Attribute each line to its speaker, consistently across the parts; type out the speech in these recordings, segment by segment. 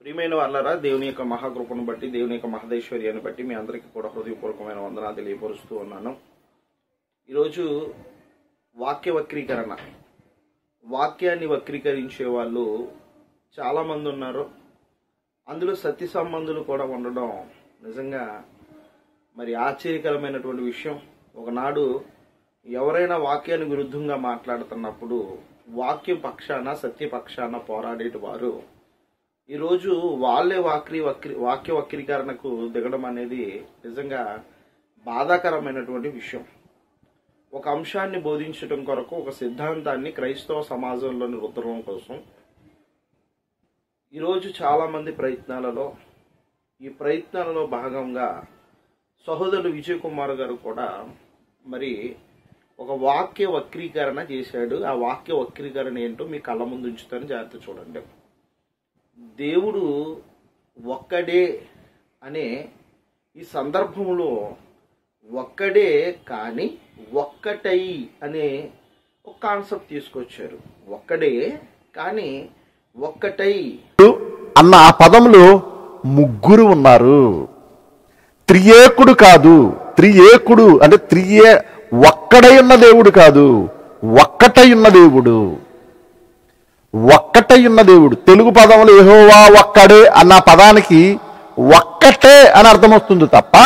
Speaker 1: ప్రియమైన వాళ్ళరా దేవుని యొక్క మహాకృపను బట్టి దేవుని యొక్క మహదేశ్వర్యాన్ని బట్టి మీ అందరికీ కూడా హృదయపూర్వకమైన వందనాలు తెలియపరుస్తూ ఉన్నాను ఈరోజు వాక్య వక్రీకరణ వాక్యాన్ని వక్రీకరించే వాళ్ళు చాలా మంది ఉన్నారు అందులో సత్య సంబంధులు కూడా ఉండడం నిజంగా మరి ఆశ్చర్యకరమైనటువంటి విషయం ఒకనాడు ఎవరైనా వాక్యానికి విరుద్ధంగా మాట్లాడుతున్నప్పుడు వాక్యం పక్షాన సత్య పక్షాన పోరాడేటి వారు ఈరోజు వాళ్ళే వాక్రి వక్రి వాక్య వక్రీకరణకు దిగడం అనేది నిజంగా బాధాకరమైనటువంటి విషయం ఒక అంశాన్ని బోధించడం కొరకు ఒక సిద్ధాంతాన్ని క్రైస్తవ సమాజంలోని రుద్దడం కోసం ఈరోజు చాలా మంది ప్రయత్నాలలో ఈ ప్రయత్నాలలో భాగంగా సహోదరుడు విజయ్ కుమార్ గారు కూడా మరి ఒక వాక్య వక్రీకరణ చేశాడు ఆ వాక్య వక్రీకరణ ఏంటో మీ కళ్ళ ముందు ఉంచుతాను జాగ్రత్త చూడండి దేవుడు ఒక్కడే అనే ఈ సందర్భంలో ఒక్కడే కానీ ఒక్కటై అనే ఒక కాన్సెప్ట్ తీసుకొచ్చారు ఒక్కడే కానీ ఒక్కటై
Speaker 2: అన్న ఆ పదంలో ముగ్గురు ఉన్నారు త్రియేకుడు కాదు త్రియేకుడు అంటే త్రియే ఒక్కడై ఉన్న దేవుడు కాదు ఒక్కటై ఉన్న దేవుడు ఒక్కటై ఉన్న దేవుడు తెలుగు పదంలో యెహోవా ఒక్కడే అన్న పదానికి ఒక్కటే అని అర్థం వస్తుంది తప్ప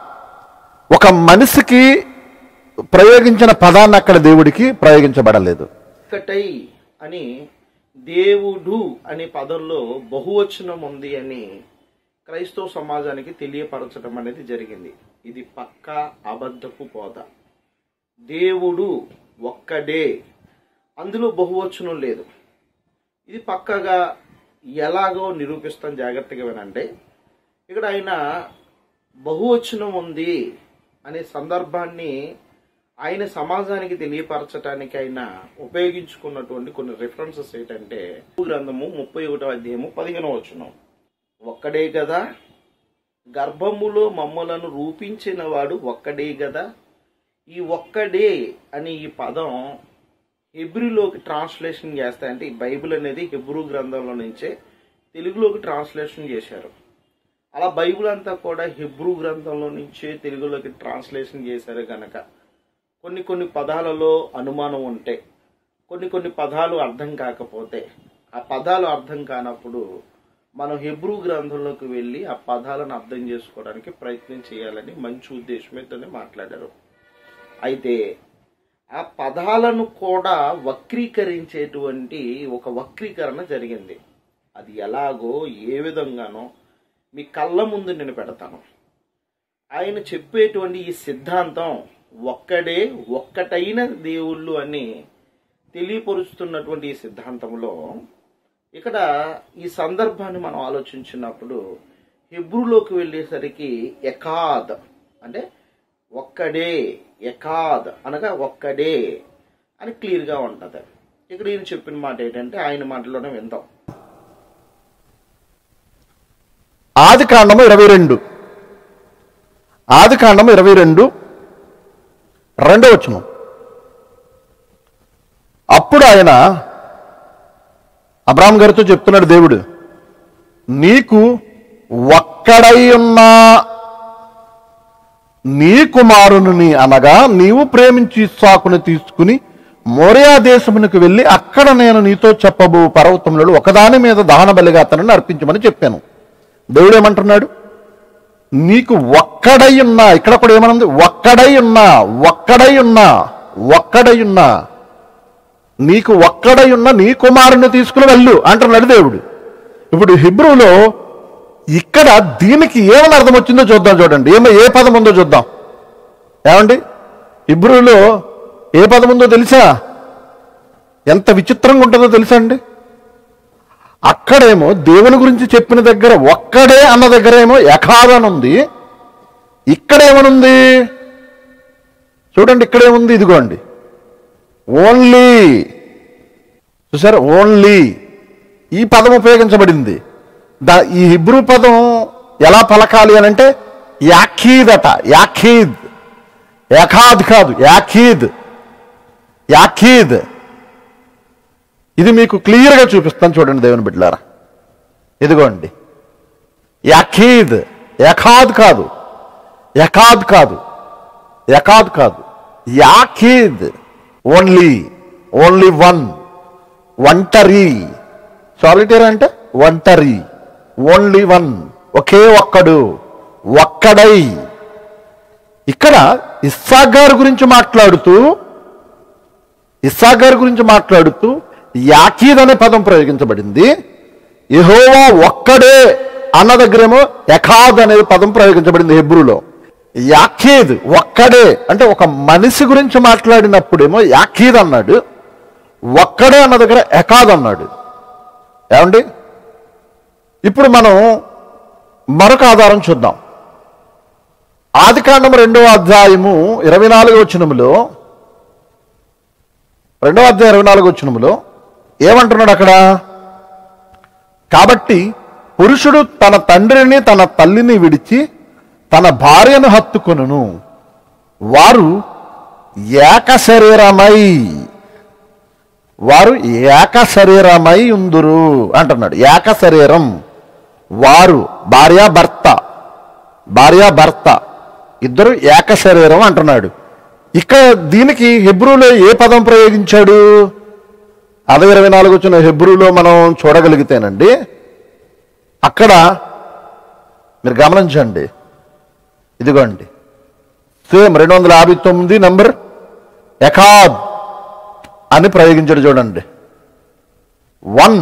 Speaker 2: ఒక మనిషికి ప్రయోగించిన పదాన్ని అక్కడ దేవుడికి ప్రయోగించబడలేదు
Speaker 1: ఒక్కటై అని దేవుడు అనే పదంలో బహువచనం ఉంది అని క్రైస్తవ సమాజానికి తెలియపరచడం అనేది జరిగింది ఇది పక్కా అబద్ధపు పోద దేవుడు ఒక్కడే అందులో బహువచనం లేదు ఇది పక్కగా ఎలాగో నిరూపిస్తాం జాగ్రత్తగా వినండి ఇక్కడ ఆయన బహువచనం ఉంది అనే సందర్భాన్ని ఆయన సమాజానికి తెలియపరచడానికి ఆయన ఉపయోగించుకున్నటువంటి కొన్ని రిఫరెన్సెస్ ఏంటంటే గ్రంథము ముప్పై ఒకటో అధ్యాయము పదిహేనో వచనం ఒక్కడే కదా గర్భములో మమ్మలను రూపించిన వాడు ఒక్కడే కదా ఈ ఒక్కడే అనే ఈ పదం హెబ్రిలోకి ట్రాన్స్లేషన్ చేస్తే అంటే ఈ బైబిల్ అనేది హెబ్రూ గ్రంథంలో నుంచే తెలుగులోకి ట్రాన్స్లేషన్ చేశారు అలా బైబిల్ అంతా కూడా హెబ్రూ గ్రంథంలో నుంచే తెలుగులోకి ట్రాన్స్లేషన్ చేశారు కనుక కొన్ని కొన్ని పదాలలో అనుమానం ఉంటే కొన్ని కొన్ని పదాలు అర్థం కాకపోతే ఆ పదాలు అర్థం కానప్పుడు మనం హెబ్రూ గ్రంథంలోకి వెళ్ళి ఆ పదాలను అర్థం చేసుకోవడానికి ప్రయత్నం చేయాలని మంచి ఉద్దేశంతోనే మాట్లాడారు అయితే ఆ పదాలను కూడా వక్రీకరించేటువంటి ఒక వక్రీకరణ జరిగింది అది ఎలాగో ఏ విధంగానో మీ కళ్ళ ముందు నేను పెడతాను ఆయన చెప్పేటువంటి ఈ సిద్ధాంతం ఒక్కడే ఒక్కటైన దేవుళ్ళు అని తెలియపరుస్తున్నటువంటి ఈ సిద్ధాంతంలో ఇక్కడ ఈ సందర్భాన్ని మనం ఆలోచించినప్పుడు హిబ్రూలోకి వెళ్ళేసరికి ఎకాద్ అంటే ఒక్కడే ఎకాద్ అనగా ఒక్కడే అని క్లియర్గా ఉంటుంది ఇక్కడ ఈయన చెప్పిన మాట ఏంటంటే ఆయన మాటలోనే విందాం
Speaker 2: ఆది కాండము ఇరవై రెండు ఆది కాండము ఇరవై రెండు రెండో వచనం అప్పుడు ఆయన అబ్రాహం గారితో చెప్తున్నాడు దేవుడు నీకు ఒక్కడై ఉన్న నీ కుమారుని అనగా నీవు ప్రేమించి సాకుని తీసుకుని మోరియా దేశమునకు వెళ్ళి అక్కడ నేను నీతో చెప్పబో పర్వతములలో ఒకదాని మీద దహన బలిగా అతనిని అర్పించమని చెప్పాను దేవుడు ఏమంటున్నాడు నీకు ఒక్కడై ఉన్నా ఇక్కడ కూడా ఏమనుంది ఒక్కడై ఉన్నా ఒక్కడై ఉన్నా ఒక్కడై ఉన్నా నీకు ఒక్కడై ఉన్న నీ కుమారుని తీసుకుని వెళ్ళు అంటున్నాడు దేవుడు ఇప్పుడు హిబ్రూలో ఇక్కడ దీనికి ఏమని అర్థం వచ్చిందో చూద్దాం చూడండి ఏమో ఏ పదం ఉందో చూద్దాం ఏమండి హిబ్రూలో ఏ పదం ఉందో తెలుసా ఎంత విచిత్రంగా ఉంటుందో తెలుసా అండి అక్కడేమో దేవుని గురించి చెప్పిన దగ్గర ఒక్కడే అన్న దగ్గర ఏమో యఖాద్ ఉంది ఇక్కడేమనుంది చూడండి ఇక్కడేముంది ఇదిగోండి ఓన్లీ చూసారు ఓన్లీ ఈ పదం ఉపయోగించబడింది దా ఈ హిబ్రూ పదం ఎలా పలకాలి అని అంటే యాఖీద్ అట యాఖీద్ యఖాద్ కాదు యాఖీద్ యాఖీద్ ఇది మీకు క్లియర్గా చూపిస్తాను చూడండి దేవుని బిడ్డలారా ఇదిగోండి యాఖీద్ యఖాద్ కాదు యఖాద్ కాదు యఖాద్ కాదు యాఖీద్ ఓన్లీ ఓన్లీ వన్ ఒంటరి సాలిటేర్ అంటే ఒంటరి ఓన్లీ వన్ ఒకే ఒక్కడు ఒక్కడై ఇక్కడ ఇస్సాక్ గారి గురించి మాట్లాడుతూ ఇస్సాక్ గారి గురించి మాట్లాడుతూ యాకీద్ అనే పదం ప్రయోగించబడింది యెహోవా ఒక్కడే అన్న దగ్గరేమో ఎఖాద్ అనే పదం ప్రయోగించబడింది హెబ్రూలో యాకీద్ ఒక్కడే అంటే ఒక మనిషి గురించి మాట్లాడినప్పుడేమో యాకీద్ అన్నాడు ఒక్కడే అన్న దగ్గర ఎకాద్ అన్నాడు ఏమండి ఇప్పుడు మనం మరొక ఆధారం చూద్దాం ఆది కాండం రెండవ అధ్యాయము ఇరవై నాలుగు వచనములో రెండవ అధ్యాయం ఇరవై నాలుగు వచనములో ఏమంటున్నాడు అక్కడ కాబట్టి పురుషుడు తన తండ్రిని తన తల్లిని విడిచి తన భార్యను హత్తుకొనును వారు ఏక శరీరమై వారు ఏక శరీరమై ఉందురు అంటున్నాడు ఏక శరీరం వారు భార్య భర్త భార్య భర్త ఇద్దరు ఏక శరీరం అంటున్నాడు ఇక్కడ దీనికి హెబ్రూలో ఏ పదం ప్రయోగించాడు అదే ఇరవై నాలుగు వచ్చిన హెబ్రూలో మనం చూడగలిగితేనండి అక్కడ మీరు గమనించండి ఇదిగోండి సేమ్ రెండు వందల యాభై తొమ్మిది నంబర్ ఎకాద్ అని ప్రయోగించాడు చూడండి వన్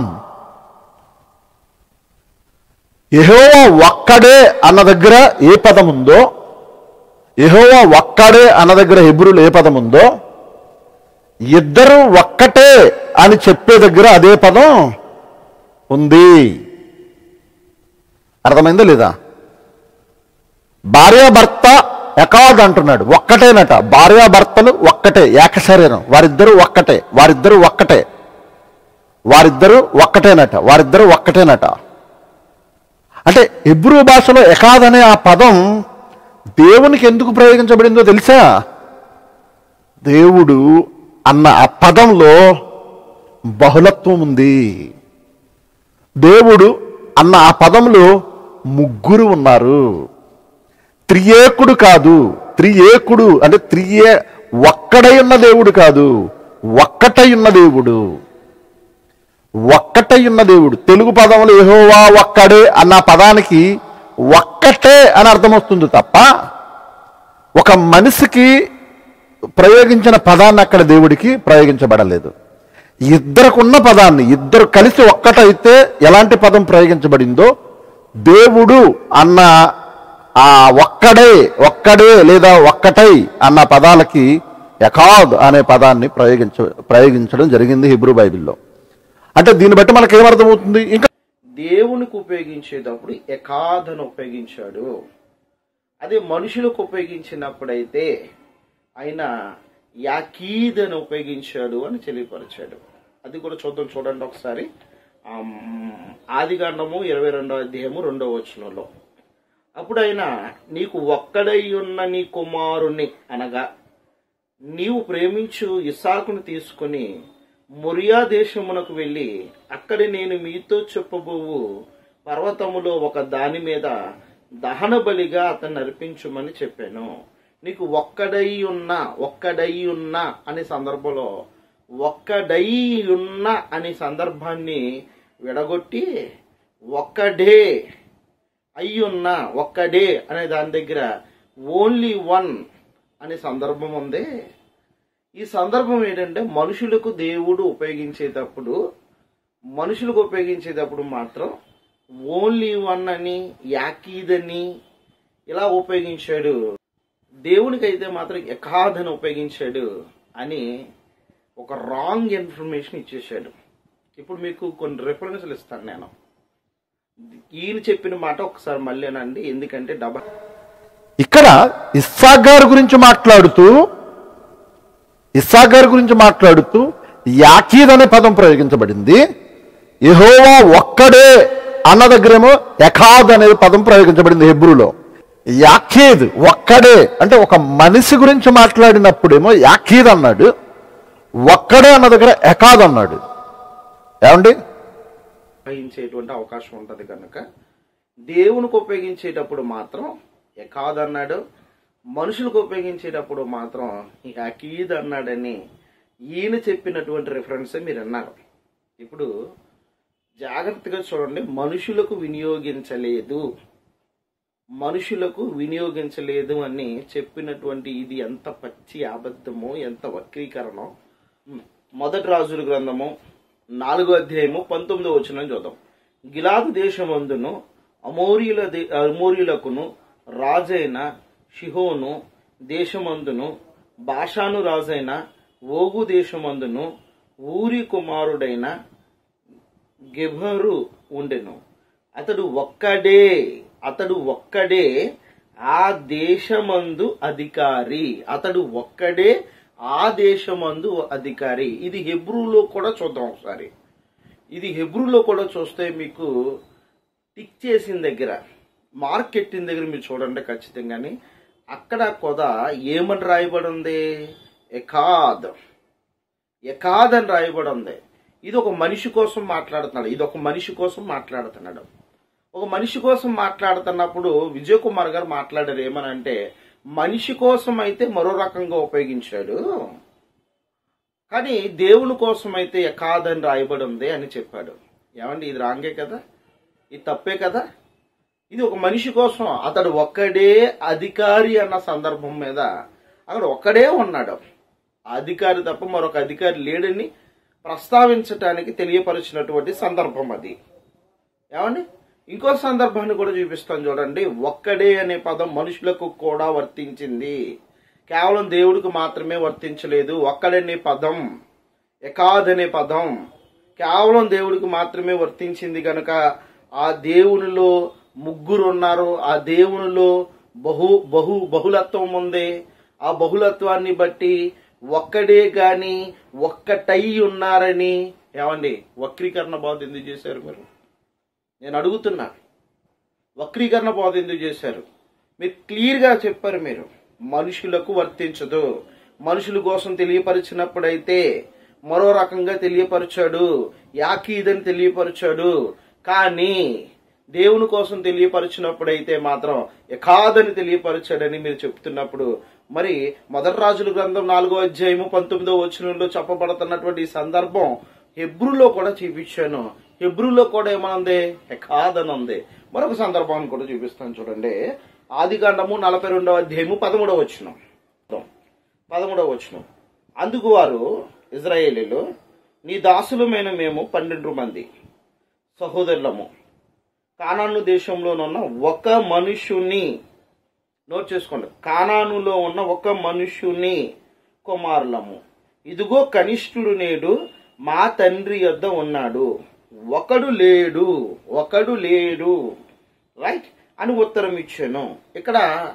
Speaker 2: యెహోవా ఒక్కడే అన్న దగ్గర ఏ పదం ఉందో యెహోవా ఒక్కడే అన్న దగ్గర హెబ్రులు ఏ పదం ఉందో ఇద్దరు ఒక్కటే అని చెప్పే దగ్గర అదే పదం ఉంది అర్థమైందా లేదా భార్యాభర్త ఎకాద్ అంటున్నాడు ఒక్కటేనట భార్యాభర్తలు ఒక్కటే ఏక శరీరం వారిద్దరూ ఒక్కటే వారిద్దరూ ఒక్కటే వారిద్దరూ ఒక్కటేనట వారిద్దరూ ఒక్కటేనట అంటే ఎబ్రూ భాషలో ఎకాద్ అనే ఆ పదం దేవునికి ఎందుకు ప్రయోగించబడిందో తెలుసా దేవుడు అన్న ఆ పదంలో బహుళత్వం ఉంది దేవుడు అన్న ఆ పదంలో ముగ్గురు ఉన్నారు త్రియేకుడు కాదు త్రియేకుడు అంటే త్రియే ఒక్కడై ఉన్న దేవుడు కాదు ఒక్కటై ఉన్న దేవుడు ఒక్కటై ఉన్న దేవుడు తెలుగు పదంలో యెహోవా ఒక్కడే అన్న పదానికి ఒక్కటే అని అర్థం వస్తుంది తప్ప ఒక మనిషికి ప్రయోగించిన పదాన్ని అక్కడ దేవుడికి ప్రయోగించబడలేదు ఇద్దరుకున్న పదాన్ని ఇద్దరు కలిసి ఒక్కటైతే ఎలాంటి పదం ప్రయోగించబడిందో దేవుడు అన్న ఆ ఒక్కడే ఒక్కడే లేదా ఒక్కటై అన్న పదాలకి ఎకాద్ అనే పదాన్ని ప్రయోగించ ప్రయోగించడం జరిగింది హిబ్రూ బైబిల్లో అంటే దీన్ని బట్టి మనకి ఏమర్థమవుతుంది ఇంకా
Speaker 1: దేవునికి ఉపయోగించేటప్పుడు ఎకాదను ఉపయోగించాడు అదే మనుషులకు ఉపయోగించినప్పుడైతే ఆయన యాకీద్ అని ఉపయోగించాడు అని తెలియపరిచాడు అది కూడా చూద్దాం చూడండి ఒకసారి ఆదికాండము ఇరవై రెండో అధ్యాయము రెండో వచనంలో అప్పుడు ఆయన నీకు ఒక్కడై ఉన్న నీ కుమారుని అనగా నీవు ప్రేమించు ఇసాకును తీసుకుని మొరియా దేశమునకు వెళ్ళి అక్కడి నేను మీతో చెప్పబోవు పర్వతములో ఒక దాని మీద దహన బలిగా అతన్ని అర్పించుమని చెప్పాను నీకు ఒక్కడై ఉన్న ఒక్కడై ఉన్న అనే సందర్భంలో ఒక్కడై ఉన్న అనే సందర్భాన్ని విడగొట్టి ఒక్కడే అయ్యున్న ఒక్కడే అనే దాని దగ్గర ఓన్లీ వన్ అనే సందర్భం ఉంది ఈ సందర్భం ఏంటంటే మనుషులకు దేవుడు ఉపయోగించేటప్పుడు మనుషులకు ఉపయోగించేటప్పుడు మాత్రం ఓన్లీ వన్ అని యాకీదని ఇలా ఉపయోగించాడు దేవునికి అయితే మాత్రం ఎకాదని ఉపయోగించాడు అని ఒక రాంగ్ ఇన్ఫర్మేషన్ ఇచ్చేసాడు ఇప్పుడు మీకు కొన్ని రిఫరెన్స్లు ఇస్తాను నేను ఈయన చెప్పిన మాట ఒకసారి మళ్ళీ అనండి ఎందుకంటే డబల్
Speaker 2: ఇక్కడ ఇస్సాక్ గారి గురించి మాట్లాడుతూ ఇస్సాక్ గారి గురించి మాట్లాడుతూ యాకీద్ అనే పదం ప్రయోగించబడింది యెహోవా ఒక్కడే అన్న దగ్గరేమో ఎఖాద్ అనే పదం ప్రయోగించబడింది హెబ్రూలో యాకీద్ ఒక్కడే అంటే ఒక మనిషి గురించి మాట్లాడినప్పుడేమో యాకీద్ అన్నాడు ఒక్కడే అన్న దగ్గర ఎకాద్ అన్నాడు ఏమండి
Speaker 1: గ్రహించేటువంటి అవకాశం ఉంటది కనుక దేవునికి ఉపయోగించేటప్పుడు మాత్రం ఎకాద్ అన్నాడు మనుషులకు ఉపయోగించేటప్పుడు మాత్రం ఈ అకీద్ అన్నాడని ఈయన చెప్పినటువంటి రిఫరెన్స్ మీరు అన్నారు ఇప్పుడు జాగ్రత్తగా చూడండి మనుషులకు వినియోగించలేదు మనుషులకు వినియోగించలేదు అని చెప్పినటువంటి ఇది ఎంత పచ్చి అబద్ధమో ఎంత వక్రీకరణో మొదటి రాజుల గ్రంథము నాలుగో అధ్యాయము పంతొమ్మిదో వచ్చిన చూద్దాం గిలాదు దేశమందును అమోరియుల దే- అమోరియులకును రాజైన షిహోను దేశమందును బాషాను రాజైన ఓగు దేశమందును ఊరి కుమారుడైన గెబరు ఉండెను అతడు ఒక్కడే అతడు ఒక్కడే ఆ దేశమందు అధికారి అతడు ఒక్కడే ఆ దేశమందు అధికారి ఇది హెబ్రూలో కూడా చూద్దాం ఒకసారి ఇది హెబ్రూలో కూడా చూస్తే మీకు టిక్ చేసిన దగ్గర మార్క్ ఎట్టిన దగ్గర మీరు చూడండి ఖచ్చితంగాని అక్కడ కొద ఏమని రాయబడి ఉంది ఎకాద్ ఎకాద్ అని రాయబడి ఉంది ఇది ఒక మనిషి కోసం మాట్లాడుతున్నాడు ఇది ఒక మనిషి కోసం మాట్లాడుతున్నాడు ఒక మనిషి కోసం మాట్లాడుతున్నప్పుడు విజయ్ కుమార్ గారు మాట్లాడారు ఏమనంటే మనిషి కోసం అయితే మరో రకంగా ఉపయోగించాడు కానీ దేవుని కోసం అయితే కాదని రాయబడి ఉంది అని చెప్పాడు ఏమండి ఇది రాంగే కదా ఇది తప్పే కదా ఇది ఒక మనిషి కోసం అతడు ఒక్కడే అధికారి అన్న సందర్భం మీద అక్కడ ఒక్కడే ఉన్నాడు ఆ అధికారి తప్ప మరొక అధికారి లేడని ప్రస్తావించటానికి తెలియపరిచినటువంటి సందర్భం అది ఏమండి ఇంకో సందర్భాన్ని కూడా చూపిస్తాను చూడండి ఒక్కడే అనే పదం మనుషులకు కూడా వర్తించింది కేవలం దేవుడికి మాత్రమే వర్తించలేదు ఒక్కడనే పదం ఎకాదనే పదం కేవలం దేవుడికి మాత్రమే వర్తించింది కనుక ఆ దేవునిలో ముగ్గురు ఉన్నారు ఆ దేవునిలో బహు బహు బహుళత్వం ఉంది ఆ బహుళత్వాన్ని బట్టి ఒక్కడే గాని ఒక్కటై ఉన్నారని ఏమండి వక్రీకరణ బాధ ఎందుకు చేశారు మీరు నేను అడుగుతున్నా వక్రీకరణ బోధ ఎందుకు చేశారు మీరు క్లియర్గా చెప్పారు మీరు మనుషులకు వర్తించదు మనుషుల కోసం తెలియపరిచినప్పుడైతే మరో రకంగా తెలియపరిచాడు యాకీదని తెలియపరిచాడు కానీ దేవుని కోసం తెలియపరిచినప్పుడైతే మాత్రం ఎకాదని తెలియపరిచాడని మీరు చెప్తున్నప్పుడు మరి మొదటి రాజుల గ్రంథం నాలుగో అధ్యాయము పంతొమ్మిదో వచనంలో చెప్పబడుతున్నటువంటి ఈ సందర్భం హెబ్రూలో కూడా చూపించాను హెబ్రూలో కూడా ఏమనుంది ఎకాదని ఉంది మరొక సందర్భాన్ని కూడా చూపిస్తాను చూడండి ఆది కాండము నలభై రెండవ అధ్యాయము పదమూడవ వచనం పదమూడవ వచనం అందుకు వారు ఇజ్రాయేలీలు నీ దాసులమైన మేము పన్నెండు మంది సహోదరులము కానాను దేశంలోనున్న ఒక మనుష్యుని నోట్ చేసుకోండి కానానులో ఉన్న ఒక మనుష్యుని కుమారులము ఇదిగో కనిష్ఠుడు నేడు మా తండ్రి యొద్ద ఉన్నాడు ఒకడు లేడు ఒకడు లేడు రైట్ అని ఉత్తరం ఇచ్చాను ఇక్కడ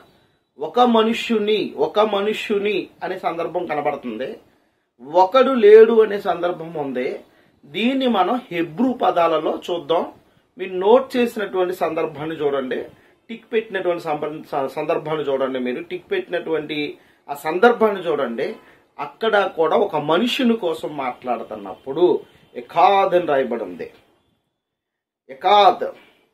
Speaker 1: ఒక మనుష్యుని ఒక మనుష్యుని అనే సందర్భం కనబడుతుంది ఒకడు లేడు అనే సందర్భం ఉంది దీన్ని మనం హెబ్రూ పదాలలో చూద్దాం మీరు నోట్ చేసినటువంటి సందర్భాన్ని చూడండి టిక్ పెట్టినటువంటి సంబ- సందర్భాన్ని చూడండి మీరు టిక్ పెట్టినటువంటి ఆ సందర్భాన్ని చూడండి అక్కడ కూడా ఒక మనుషుని కోసం మాట్లాడుతున్నప్పుడు ఎకాద్ అని రాయబడి ఉంది ఎకాద్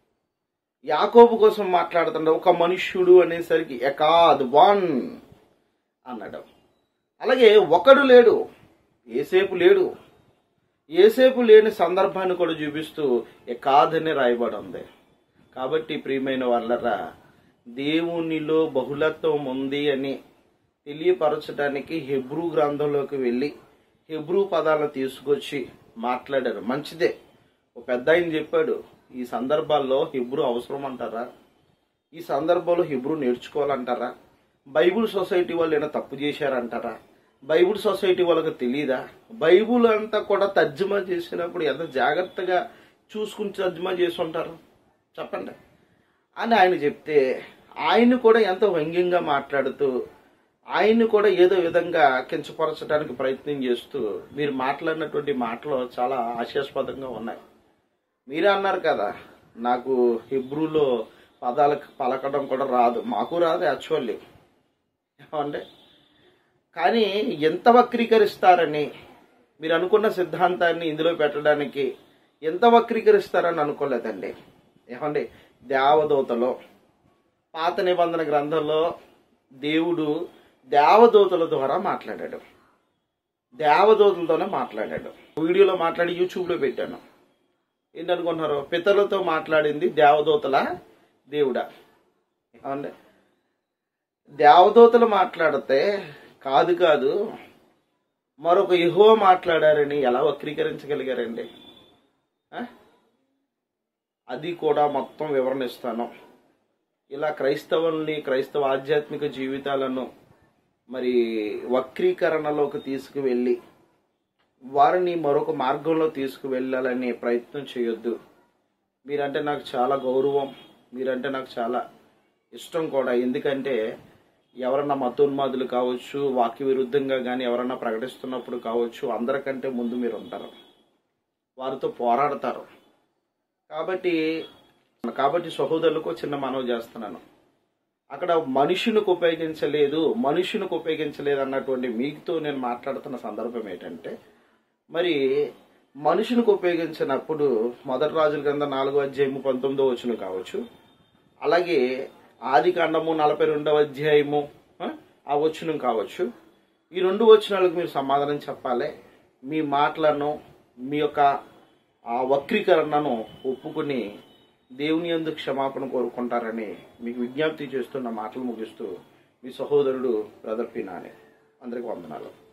Speaker 1: యాకోబు కోసం మాట్లాడుతుండే ఒక మనుష్యుడు అనేసరికి ఎకాద్ వన్ అన్నాడు అలాగే ఒకడు లేడు ఏసేపు లేడు ఏసేపు లేని సందర్భాన్ని కూడా చూపిస్తూ ఎకాదని రాయబడి ఉంది కాబట్టి ప్రియమైన వాళ్ళరా దేవునిలో బహుళత్వం ఉంది అని తెలియపరచడానికి హెబ్రూ గ్రంథంలోకి వెళ్ళి హెబ్రూ పదాలను తీసుకొచ్చి మాట్లాడారు మంచిదే ఒక పెద్ద ఆయన చెప్పాడు ఈ సందర్భాల్లో హిబ్రూ అవసరం అంటారా ఈ సందర్భంలో హిబ్రూ నేర్చుకోవాలంటారా బైబుల్ సొసైటీ వాళ్ళు ఏమైనా తప్పు చేశారంటారా బైబుల్ సొసైటీ వాళ్ళకి తెలియదా బైబుల్ అంతా కూడా తర్జుమా చేసినప్పుడు ఎంత జాగ్రత్తగా చూసుకుని తర్జుమా చేసి ఉంటారు చెప్పండి అని ఆయన చెప్తే ఆయన కూడా ఎంతో వ్యంగ్యంగా మాట్లాడుతూ ఆయన్ని కూడా ఏదో విధంగా కించపరచడానికి ప్రయత్నం చేస్తూ మీరు మాట్లాడినటువంటి మాటలు చాలా హాస్యాస్పదంగా ఉన్నాయి మీరే అన్నారు కదా నాకు హిబ్రూలో పదాలకు పలకడం కూడా రాదు మాకు రాదు యాక్చువల్లీ ఏమంటే కానీ ఎంత వక్రీకరిస్తారని మీరు అనుకున్న సిద్ధాంతాన్ని ఇందులో పెట్టడానికి ఎంత వక్రీకరిస్తారని అనుకోలేదండి ఏమండి దేవదూతలో పాత నిబంధన గ్రంథంలో దేవుడు దేవదూతల ద్వారా మాట్లాడాడు దేవదూతలతోనే మాట్లాడాడు వీడియోలో మాట్లాడి యూట్యూబ్లో పెట్టాను ఏంటనుకుంటున్నారు పితరులతో మాట్లాడింది దేవదూతల దేవుడా అవునండి దేవదూతలు మాట్లాడితే కాదు కాదు మరొక యహో మాట్లాడారని ఎలా వక్రీకరించగలిగారండి ఆ? అది కూడా మొత్తం వివరణ ఇస్తాను ఇలా క్రైస్తవుల్ని క్రైస్తవ ఆధ్యాత్మిక జీవితాలను మరి వక్రీకరణలోకి తీసుకువెళ్ళి వారిని మరొక మార్గంలో తీసుకువెళ్ళాలనే ప్రయత్నం చేయొద్దు మీరంటే నాకు చాలా గౌరవం మీరంటే నాకు చాలా ఇష్టం కూడా ఎందుకంటే ఎవరన్నా మతోన్మాదులు కావచ్చు వాక్య విరుద్ధంగా కానీ ఎవరన్నా ప్రకటిస్తున్నప్పుడు కావచ్చు అందరికంటే ముందు మీరు ఉంటారు వారితో పోరాడతారు కాబట్టి కాబట్టి సహోదరులకు చిన్న మనవి చేస్తున్నాను అక్కడ మనుషునికి ఉపయోగించలేదు మనుషునికి ఉపయోగించలేదు అన్నటువంటి మీతో నేను మాట్లాడుతున్న సందర్భం ఏంటంటే మరి మనుషునికి ఉపయోగించినప్పుడు మొదటి రాజుల కింద నాలుగో అధ్యాయము పంతొమ్మిదో వచ్చిన కావచ్చు అలాగే ఆది కాండము నలభై రెండవ అధ్యాయము ఆ, ఆ వచనం కావచ్చు ఈ రెండు వచనాలకు మీరు సమాధానం చెప్పాలి మీ మాటలను మీ యొక్క ఆ వక్రీకరణను ఒప్పుకుని దేవుని యందు క్షమాపణ కోరుకుంటారని మీకు విజ్ఞప్తి చేస్తున్న మాటలు ముగిస్తూ మీ సహోదరుడు బ్రదర్ పినాని అందరికి వందనాలు